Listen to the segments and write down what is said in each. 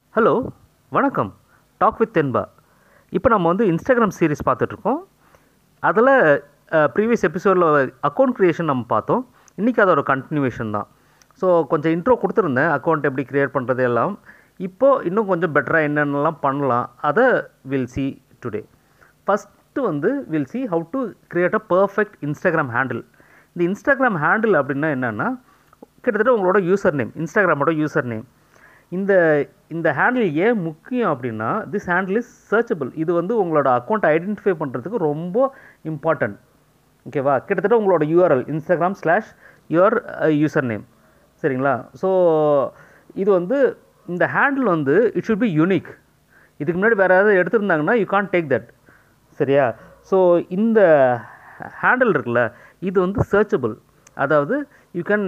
hello வணக்கம் talk with தென்பா இப்போ நம்ம வந்து இன்ஸ்டாகிராம் சீரிஸ் பார்த்துட்ருக்கோம் அதில் ப்ரீவியஸ் எபிசோடில் அக்கௌண்ட் க்ரியேஷன் நம்ம பார்த்தோம் இன்றைக்கி அதோட கண்டினியூவேஷன் தான் ஸோ கொஞ்சம் இன்ட்ரோ கொடுத்துருந்தேன் அக்கௌண்ட் எப்படி க்ரியேட் பண்ணுறது எல்லாம் இப்போது இன்னும் கொஞ்சம் பெட்டராக என்னென்னலாம் பண்ணலாம் அதை வில் சி டுடே ஃபஸ்ட்டு வந்து will see how to create a perfect Instagram handle இந்த இன்ஸ்டாகிராம் ஹேண்டில் அப்படின்னா என்னென்னா கிட்டத்தட்ட உங்களோட யூசர் நேம் இன்ஸ்டாகிராமோட யூசர் நேம் இந்த இந்த ஹேண்டில் ஏன் முக்கியம் அப்படின்னா திஸ் ஹேண்டில் இஸ் சர்ச்சபிள் இது வந்து உங்களோட அக்கௌண்ட் ஐடென்டிஃபை பண்ணுறதுக்கு ரொம்ப இம்பார்ட்டன்ட் ஓகேவா கிட்டத்தட்ட உங்களோட URL Instagram slash your user name சரிங்களா ஸோ இது வந்து இந்த ஹேண்டில் வந்து இட் ஷுட் பி யூனிக் இதுக்கு முன்னாடி வேறு ஏதாவது எடுத்திருந்தாங்கன்னா யூ கான் டேக் தட் சரியா ஸோ இந்த ஹேண்டில் இருக்குல்ல இது வந்து சர்ச்சபிள் அதாவது யூ கேன்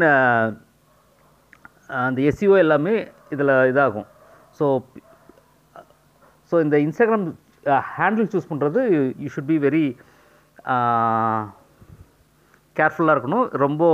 அந்த எஸ்இஓ எல்லாமே இதில் இதாகும் ஸோ ஸோ இந்த இன்ஸ்டாகிராம் ஹேண்டில் சூஸ் பண்ணுறது யூ ஷுட் பி வெரி கேர்ஃபுல்லாக இருக்கணும் ரொம்ப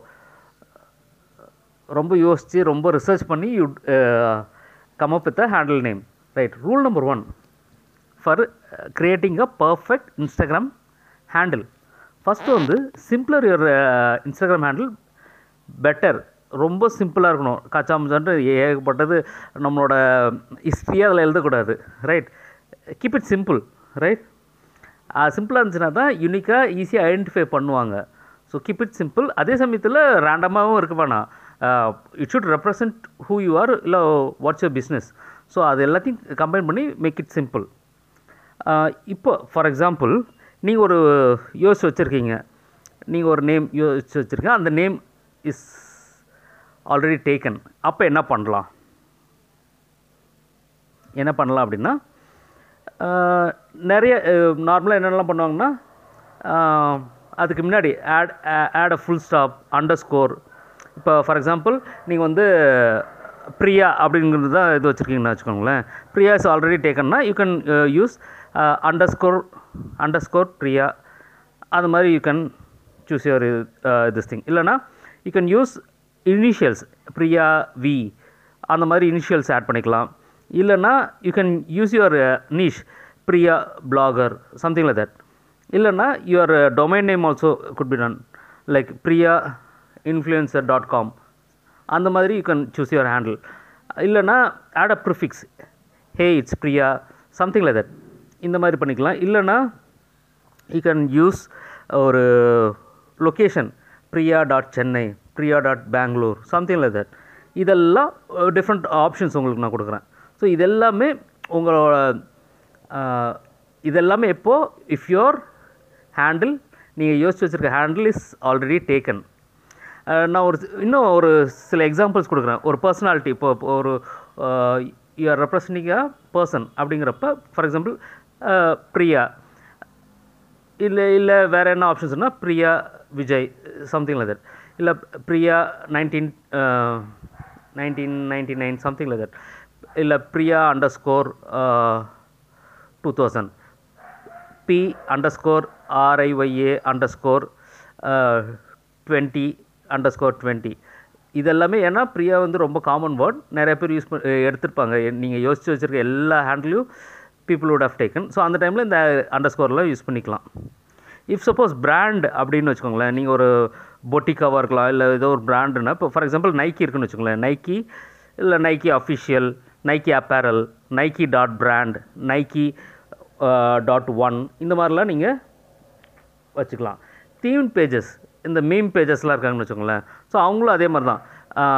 ரொம்ப யோசித்து ரொம்ப ரிசர்ச் பண்ணி you come up with a handle name right rule number one for creating a perfect Instagram handle first வந்து simpler your Instagram handle better ரொம்ப சிம்பிளாக இருக்கணும் காச்சாமச்சான்ட்டு ஏகப்பட்டது நம்மளோட ஹிஸ்ட்ரியாக அதில் எழுதக்கூடாது right keep it simple right சிம்பிளாக இருந்துச்சுன்னா தான் யூனிக்காக ஈஸியாக ஐடென்டிஃபை பண்ணுவாங்க ஸோ கீப் இட் சிம்பிள் அதே சமயத்தில் ரேண்டமாகவும் இருக்க வேணாம் it should represent who you are இல்லை வாட்ஸ் யுவர் பிஸ்னஸ் ஸோ அது எல்லாத்தையும் கம்பைன் பண்ணி மேக் இட் சிம்பிள் இப்போ ஃபார் எக்ஸாம்பிள் நீங்கள் ஒரு யோசிச்சு வச்சுருக்கீங்க நீங்கள் ஒரு நேம் யோசிச்சு வச்சுருக்கீங்க அந்த நேம் இஸ் ஆல்ரெடி டேக்கன் அப்போ என்ன பண்ணலாம் என்ன பண்ணலாம் அப்படின்னா நிறைய நார்மலாக என்னென்னலாம் பண்ணுவாங்கன்னா அதுக்கு முன்னாடி add add a full stop underscore இப்போ ஃபார் எக்ஸாம்பிள் நீங்கள் வந்து ப்ரியா அப்படிங்கிறது தான் இது வச்சுருக்கீங்கன்னு வச்சுக்கோங்களேன் ப்ரியா இஸ் ஆல்ரெடி டேக்கன்னா you can use underscore underscore Priya அது மாதிரி you can choose your this thing இல்லைனா you can use initials Priya V அந்த மாதிரி இனிஷியல்ஸ் ஆட் பண்ணிக்கலாம் இல்லைனா you can use your niche Priya blogger something like that இல்லைனா your domain name also good be done like Priya influencer dot com அந்த மாதிரி you can choose your handle இல்லைனா add a prefix hey it's Priya something like that இந்த மாதிரி பண்ணிக்கலாம் இல்லைனா you can use ஒரு location Priya dot Chennai Priya dot Bangalore something like that இதெல்லாம் different options உங்களுக்கு நான் கொடுக்குறேன் ஸோ இதெல்லாமே உங்களோட இதெல்லாமே எப்போது இஃப் யோர் ஹேண்டில் நீங்கள் யோசிச்சு வச்சுருக்க ஹேண்டில் இஸ் ஆல்ரெடி டேக்கன் நான் ஒரு இன்னும் ஒரு சில எக்ஸாம்பிள்ஸ் கொடுக்குறேன் ஒரு பர்சனாலிட்டி இப்போ ஒரு யூஆர் ரெப்ரசன்டிங் அ பர்சன் அப்படிங்கிறப்ப ஃபார் எக்ஸாம்பிள் ப்ரியா இல்லை இல்லை வேறு என்ன ஆப்ஷன்ஸ்னால் Priya Vijay something like that இல்லை Priya nineteen nineteen ninety nine something like that இல்லை Priya underscore two thousand P underscore R I Y A underscore twenty underscore twenty இதெல்லாமே ஏன்னா ப்ரியா வந்து ரொம்ப காமன் வேர்ட் நிறைய பேர் யூஸ் பண்ண எடுத்திருப்பாங்க நீங்கள் யோசித்து வச்சுருக்க எல்லா ஹேண்ட்லையும் people would have taken so அந்த டைமில் இந்த அண்டர் ஸ்கோர்லாம் யூஸ் பண்ணிக்கலாம் இஃப் சப்போஸ் பிராண்ட் அப்படின்னு வச்சுக்கோங்களேன் நீங்கள் ஒரு பொட்டிக்காவாக இருக்கலாம் இல்லை ஏதோ ஒரு பிராண்டுனா இப்போ ஃபார் எக்ஸாம்பிள் நைக்கி இருக்குன்னு வச்சுக்கோங்களேன் நைக்கி இல்லை Nike official Nike apparel Nike dot brand Nike dot one இந்த மாதிரிலாம் நீங்கள் வச்சுக்கலாம் தீம் பேஜஸ் இந்த மீம் பேஜஸ்லாம் இருக்காங்கன்னு வச்சுக்கோங்களேன் ஸோ அவங்களும் அதே மாதிரி தான்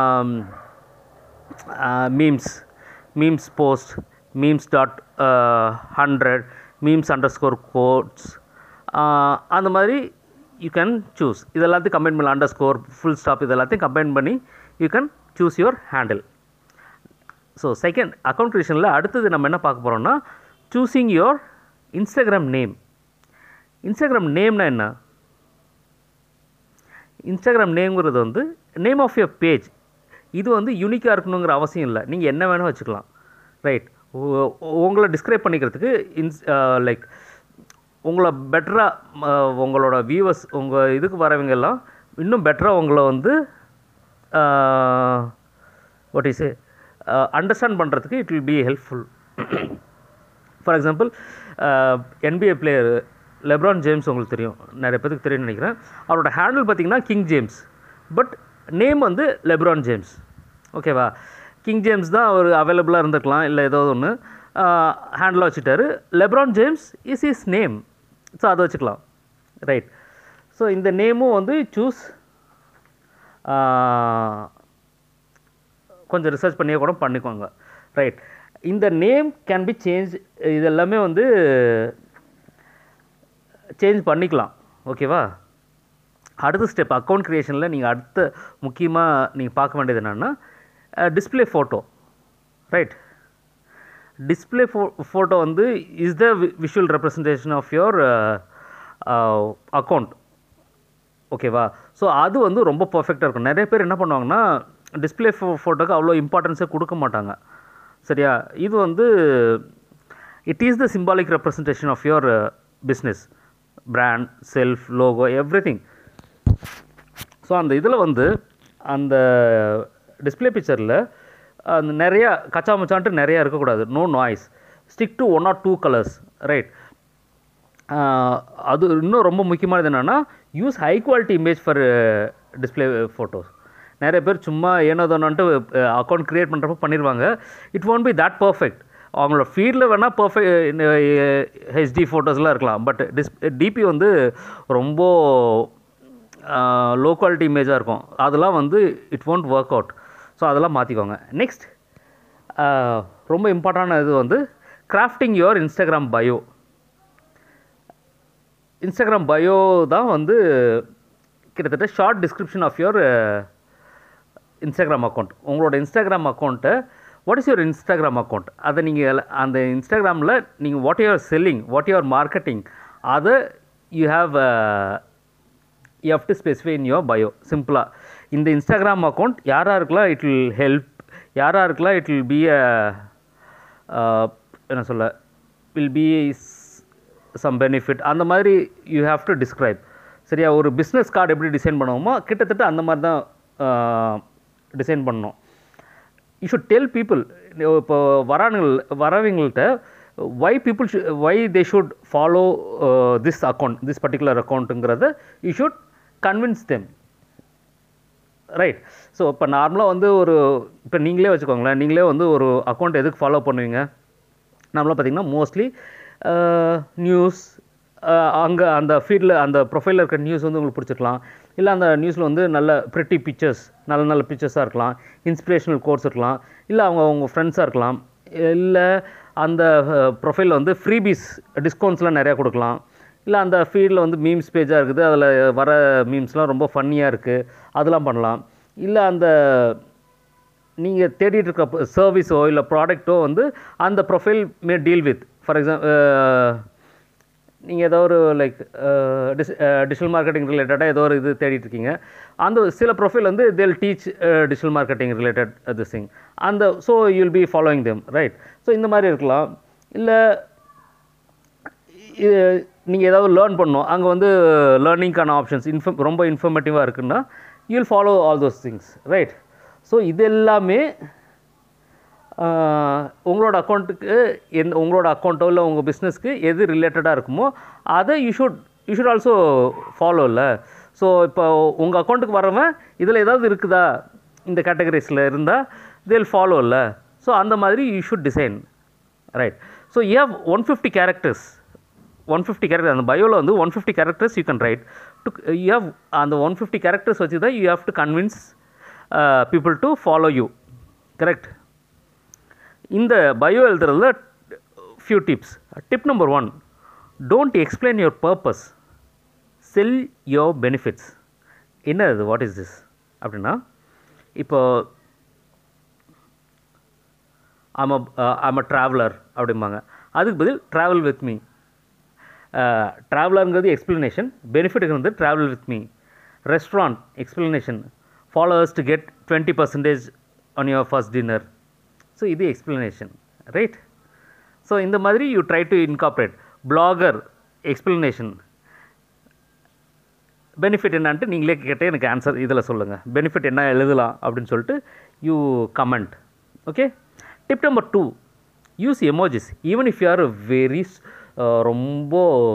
memes memes post memes dot hundred memes underscore quotes அந்த மாதிரி யூ கேன் சூஸ் இது எல்லாத்தையும் கம்பைன் பண்ணலாம் அண்டர் ஸ்கோர் ஃபுல் ஸ்டாப் இது எல்லாத்தையும் கம்பைன் பண்ணி you can choose your handle so second account க்ரியேஷனில் அடுத்தது நம்ம என்ன பார்க்க போகிறோம்னா choosing your Instagram name Instagram நேம்னா என்ன இன்ஸ்டாகிராம் நேம்ங்கிறது வந்து நேம் ஆஃப் யுவர் பேஜ் இது வந்து யூனிக்காக இருக்கணுங்கிற அவசியம் இல்லை நீங்கள் என்ன வேணால் வச்சுக்கலாம் ரைட் உங்களை டிஸ்கிரைப் பண்ணிக்கிறதுக்கு இன்ஸ் லைக் உங்களை பெட்டராக உங்களோட வியூவர்ஸ் உங்கள் இதுக்கு வரவங்க எல்லாம் இன்னும் பெட்டராக உங்களை வந்து வாட் இஸ் அண்டர்ஸ்டாண்ட் பண்ணுறதுக்கு it will be helpful for example NBA player LeBron James உங்களுக்கு தெரியும் நிறைய பேருக்கு தெரியும்னு நினைக்கிறேன் அவரோட ஹேண்டில் பார்த்தீங்கன்னா கிங் ஜேம்ஸ் பட் நேம் வந்து லெப்ரான் ஜேம்ஸ் ஓகேவா கிங் ஜேம்ஸ் தான் அவர் அவைலபிளாக இருந்திருக்கலாம் இல்லை ஏதோ ஒன்று ஹேண்டில் வச்சுட்டாரு LeBron James is is name so அதை வச்சுக்கலாம் ரைட் ஸோ இந்த நேமும் வந்து சூஸ் கொஞ்சம் ரிசர்ச் பண்ணியே கூட பண்ணிக்கோங்க ரைட் இந்த நேம் கேன் பி சேஞ்ச் இது எல்லாமே வந்து சேஞ்ச் பண்ணிக்கலாம் ஓகேவா அடுத்த ஸ்டெப் அக்கௌண்ட் க்ரியேஷனில் நீங்கள் அடுத்த முக்கியமாக நீங்கள் பார்க்க வேண்டியது என்னென்னா display photo right display pho photo வந்து is the visual representation of your account ஓகேவா ஸோ அது வந்து ரொம்ப பர்ஃபெக்டாக இருக்கும் நிறைய பேர் என்ன பண்ணுவாங்கன்னா டிஸ்பிளே ஃபோ ஃபோட்டோக்கு அவ்வளோ இம்பார்ட்டன்ஸே கொடுக்க மாட்டாங்க சரியா இது வந்து it is the symbolic representation of your business brand self logo everything so அந்த இதில் வந்து அந்த டிஸ்பிளே பிக்சரில் அந்த நிறையா கச்சா மச்சான்ட்டு நிறையா இருக்கக்கூடாது no noise stick to one or two colours right அது இன்னும் ரொம்ப முக்கியமானது என்னென்னா use high quality image for display photos நிறைய பேர் சும்மா ஏனோ தானோன்ட்டு அக்கௌண்ட் க்ரியேட் பண்ணுறப்ப பண்ணிடுவாங்க it won't be that perfect அவங்களோட ஃபீல்டில் வேணால் பர்ஃபெக்ட் ஹெச்டி ஃபோட்டோஸ்லாம் இருக்கலாம் பட் டிஸ் டிபி வந்து ரொம்ப லோ குவாலிட்டி இமேஜாக இருக்கும் அதெல்லாம் வந்து it won't work out so அதெல்லாம் மாற்றிக்கோங்க நெக்ஸ்ட் ரொம்ப இம்பார்ட்டண்டான இது வந்து crafting your Instagram bio Instagram bio தான் வந்து கிட்டத்தட்ட short description of your Instagram account உங்களோட இன்ஸ்டாகிராம் அக்கௌண்ட்டை what is your Instagram account அதை நீங்கள் அந்த இன்ஸ்டாகிராமில் நீங்கள் what you're selling what you're marketing அதை you have you have to specify in your bio சிம்பிளாக இந்த இன்ஸ்டாகிராம் அக்கௌண்ட் யாராருக்கெல்லாம் இட் வில் ஹெல்ப் யாராருக்கெல்லாம் இட் வில் பி அ என்ன சொல்ல வில் பி சம் பெனிஃபிட் அந்த மாதிரி யூ ஹாவ் டு டிஸ்கிரைப் சரியா ஒரு பிஸ்னஸ் கார்டு எப்படி டிசைன் பண்ணுவோமோ கிட்டத்தட்ட அந்த மாதிரி தான் டிசைன் பண்ணணும் யூ ஷுட் டெல் பீப்புள் இப்போ வரானுங்கள் வரவங்கள்ட்ட why people should why they should follow this account this particular அக்கௌண்ட்டுங்கிறத you should convince them right so இப்போ நார்மலாக வந்து ஒரு இப்போ நீங்களே வச்சுக்கோங்களேன் நீங்களே வந்து ஒரு அக்கௌண்ட் எதுக்கு ஃபாலோ பண்ணுவீங்க நார்மலாக பார்த்தீங்கன்னா மோஸ்ட்லி நியூஸ் அங்கே அந்த ஃபீல்டில் அந்த ப்ரொஃபைலில் இருக்கிற நியூஸ் வந்து உங்களுக்கு பிடிச்சிருக்கலாம் இல்லை அந்த நியூஸில் வந்து நல்ல ப்ரிட்டி பிக்சர்ஸ் நல்ல நல்ல பிக்சர்ஸாக இருக்கலாம் இன்ஸ்பிரேஷனல் கோர்ஸ் இருக்கலாம் இல்லை அவங்க அவங்க ஃப்ரெண்ட்ஸாக இருக்கலாம் இல்லை அந்த ப்ரொஃபைலில் வந்து ஃப்ரீபீஸ் டிஸ்கவுண்ட்ஸ்லாம் நிறையா கொடுக்கலாம் இல்லை அந்த ஃபீல்டில் வந்து மீம்ஸ் பேஜாக இருக்குது அதில் வர மீம்ஸ்லாம் ரொம்ப ஃபன்னியாக இருக்குது அதெல்லாம் பண்ணலாம் இல்லை அந்த நீங்கள் தேடிட்டு இருக்க சர்வீஸோ இல்லை ப்ராடக்ட்டோ வந்து அந்த profile may deal with for example நீங்கள் ஏதோ ஒரு லைக் டிஸ் டிஜிட்டல் மார்க்கெட்டிங் ரிலேட்டடாக ஏதோ ஒரு இது தேடிட்டு இருக்கீங்க அந்த சில ப்ரொஃபைல் வந்து they'll teach digital marketing related this thing அந்த so you'll be following them right so இந்த மாதிரி இருக்கலாம் இல்லை இது நீங்கள் ஏதாவது லேர்ன் பண்ணணும் அங்கே வந்து லேர்னிங்க்கான ஆப்ஷன்ஸ் இன்ஃபம் ரொம்ப இன்ஃபர்மேட்டிவாக இருக்குன்னா you'll follow all those things right so இது எல்லாமே உங்களோட அக்கௌண்ட்டுக்கு எந்த உங்களோட அக்கௌண்ட்டோ இல்லை உங்கள் பிஸ்னஸ்க்கு எது ரிலேட்டடாக இருக்குமோ அதை you should you should also follow இல்லை ஸோ இப்போ உங்கள் அக்கௌண்ட்டுக்கு வரவன் இதில் ஏதாவது இருக்குதா இந்த கேட்டகரிஸில் இருந்தால் தேல் ஃபாலோ இல்லை ஸோ அந்த மாதிரி you should design right so you have one fifty characters one fifty character அந்த பயோவில் வந்து one fifty characters you can write to you have அந்த ஒன் ஃபிஃப்டி கேரக்டர்ஸ் வச்சு தான் you have to convince people to follow you correct இந்த bio எழுதுறதுல few tips tip number one don't explain your purpose sell your benefits என்ன இது what is this அப்படின்னா இப்போ ஆம் ஆம் அ ட்ராவலர் அப்படிம்பாங்க அதுக்கு பதில் ட்ராவல் வித் மீ ட்ராவலருங்கிறது எக்ஸ்ப்ளனேஷன் பெனிஃபிட்டுங்கிறது travel with me restaurant explanation followers to get twenty percentage on your first dinner so இது எக்ஸ்ப்ளனேஷன் ரைட் ஸோ இந்த மாதிரி you try to incorporate blogger explanation benefit என்னான்ட்டு நீங்களே கேட்டே எனக்கு ஆன்சர் இதில் சொல்லுங்கள் பெனிஃபிட் என்ன எழுதலாம் அப்படின்னு சொல்லிட்டு you comment okay tip number two use emojis even if you are very ரொம்ப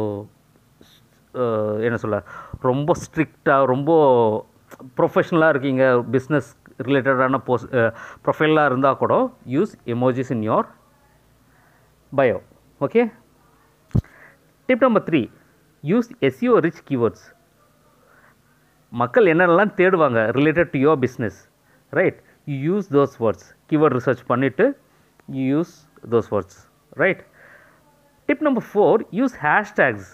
அஹ், என்ன சொல்ல ரொம்ப ஸ்ட்ரிக்டாக ரொம்ப ப்ரொஃபஷ்னலாக இருக்கீங்க பிஸ்னஸ் ரிலேட்டடான போஸ் ப்ரொஃபைலாக இருந்தால் கூட use emojis in your bio okay tip number three use SEO rich keywords மக்கள் என்னென்னலாம் தேடுவாங்க related to your business right you use those words keyword research பண்ணிவிட்டு you use those words right tip number four use hashtags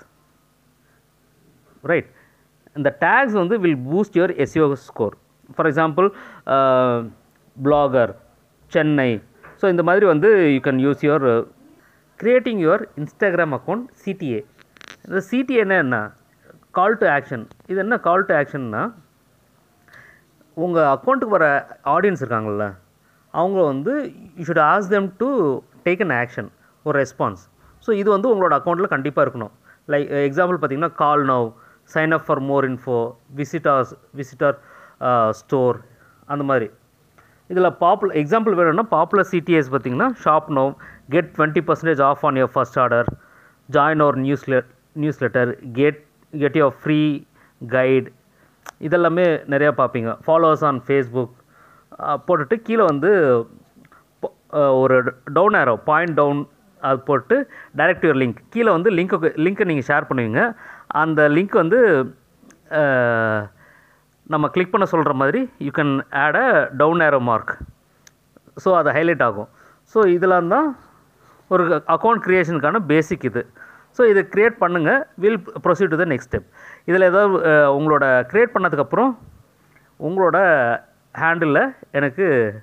right இந்த tags வந்து will boost your SEO score for example blogger Chennai so இந்த மாதிரி வந்து you can use your creating your Instagram account CTA இந்த சிடிஏன்னா என்ன call to action இது என்ன call to ஆக்ஷன்னா உங்கள் அக்கௌண்ட்டுக்கு வர ஆடியன்ஸ் இருக்காங்கல்ல அவங்க வந்து you should ask them to take an action ஒரு ரெஸ்பான்ஸ் ஸோ இது வந்து உங்களோட அக்கௌண்ட்டில் கண்டிப்பாக இருக்கணும் லைக் எக்ஸாம்பிள் பார்த்தீங்கன்னா call now sign up for more info visitors visitor store அந்த மாதிரி இதில் பாப்புலர் எக்ஸாம்பிள் வேணும்னா பாப்புலர் சிடிஎஸ் பார்த்தீங்கன்னா shop now get twenty percentage off on your first order join our news newsletter get get your free guide இதெல்லாமே நிறையா பார்ப்பீங்க followers on Facebook போட்டுட்டு கீழே வந்து பொ- அஹ் ஒரு டவுன் ஆரோ பாயிண்ட் டவுன் அது போட்டு டைரக்ட் யுவர் லிங்க் கீழே வந்து லிங்க்கு லிங்க்கை நீங்கள் ஷேர் பண்ணுவீங்க அந்த லிங்க் வந்து அஹ், நம்ம கிளிக் பண்ண சொல்கிற மாதிரி you can add a down arrow mark so அது ஹைலைட் ஆகும் ஸோ இதெல்லாம் தான் ஒரு அக்கௌண்ட் க்ரியேஷனுக்கான பேசிக் இது ஸோ இதை க்ரியேட் பண்ணுங்கள் will proceed to the next step இதில் ஏதாவது அஹ், உங்களோட க்ரியேட் பண்ணதுக்கப்புறம் உங்களோட ஹேண்டிலில் எனக்கு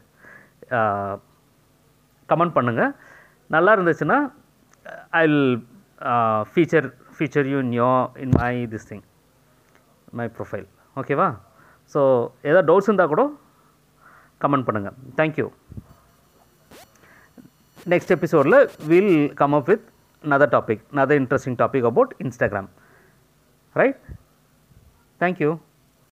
கமெண்ட் பண்ணுங்கள் நல்லா இருந்துச்சுன்னா I will feature feature you in yo in my this thing my profile ஓகேவா ஸோ ஏதாவது டவுட்ஸ் இருந்தால் கூட கமெண்ட் பண்ணுங்கள் thank you next episode la we'll come up with another topic another interesting topic about instagram right thank you